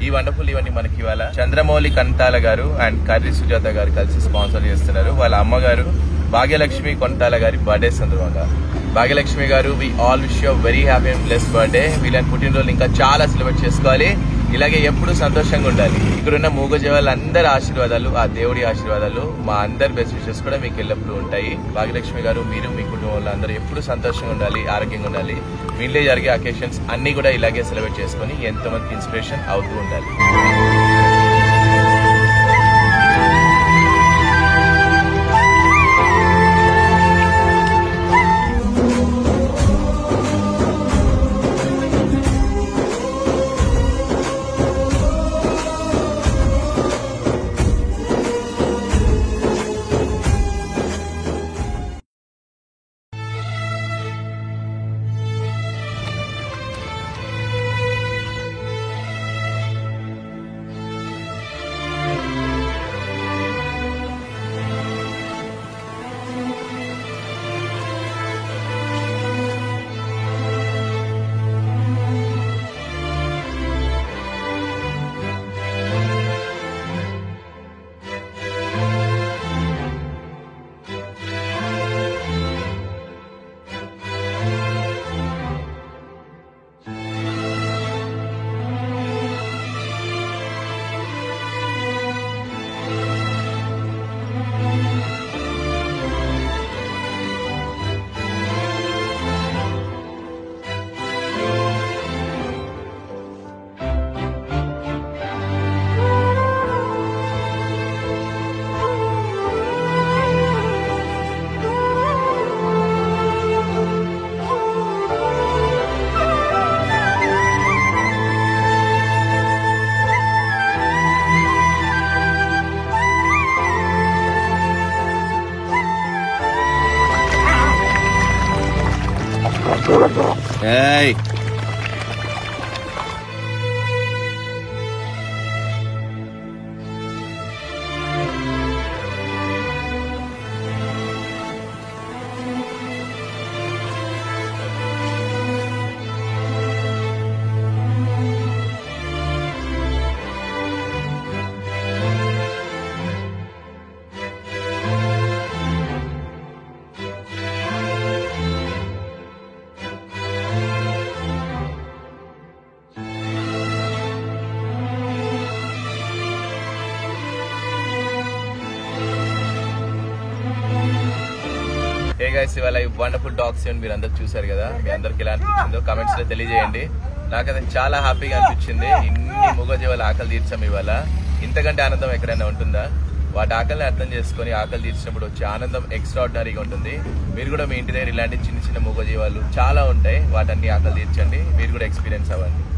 wonderful event మనకి ఇవాళ చంద్రమౌళి కంతాల గారు అండ్ కర్రీ సుజాత గారు కలిసి స్పాన్సర్ చేస్తున్నారు వాళ్ళ అమ్మగారు భాగ్యలక్ష్మి కొంటాల గారి బర్త్డే సందర్భంగా Bhagyalakshmi garu we all wish you very happy and bless birthday వీళ్ళని పుట్టినరోజు ఇంకా చాలా సెలబ్రేట్ చేసుకోవాలి ఇలాగే ఎప్పుడు సంతోషంగా ఉండాలి ఇక్కడున్న మూగజీవాళ్ళ అందరి ఆశీర్వాదాలు ఆ దేవుడి ఆశీర్వాదాలు మా అందరి బెస్ట్ విషెస్ కూడా మీకు ఎల్లప్పుడూ ఉంటాయి భాగ్యలక్ష్మి గారు మీరు మీ కుటుంబంలో అందరూ ఎప్పుడు సంతోషంగా ఉండాలి ఆరోగ్యంగా ఉండాలి మీ ఇంట్లో జరిగే అకేషన్స్ అన్ని కూడా ఇలాగే సెలబ్రేట్ చేసుకొని ఎంతమందికి ఇన్స్పిరేషన్ అవుతూ ఉండాలి ఏయ్ హే గైస్ ఇవాళ ఈ వండర్ఫుల్ డాగ్స్ మీరు అందరు చూసారు కదా మీ అందరికి ఎలా అనిపించిందో కమెంట్స్ లో తెలియజేయండి నాకైతే చాలా హ్యాపీగా అనిపించింది ఇన్ని మూగజీవాల ఆకలి తీర్చాం ఇవాళ ఇంతకంటే ఆనందం ఎక్కడైనా ఉంటుందా వాటి ఆకలిని అర్థం చేసుకొని ఆకలి తీర్చినప్పుడు వచ్చే ఆనందం ఎక్స్ట్రాడినరీగా ఉంటుంది మీరు కూడా మీ ఇంటి దగ్గర ఇలాంటి చిన్న చిన్న మూగజీవాలు చాలా ఉంటాయి వాటన్ని ఆకలి తీర్చండి మీరు కూడా ఎక్స్పీరియన్స్ అవ్వండి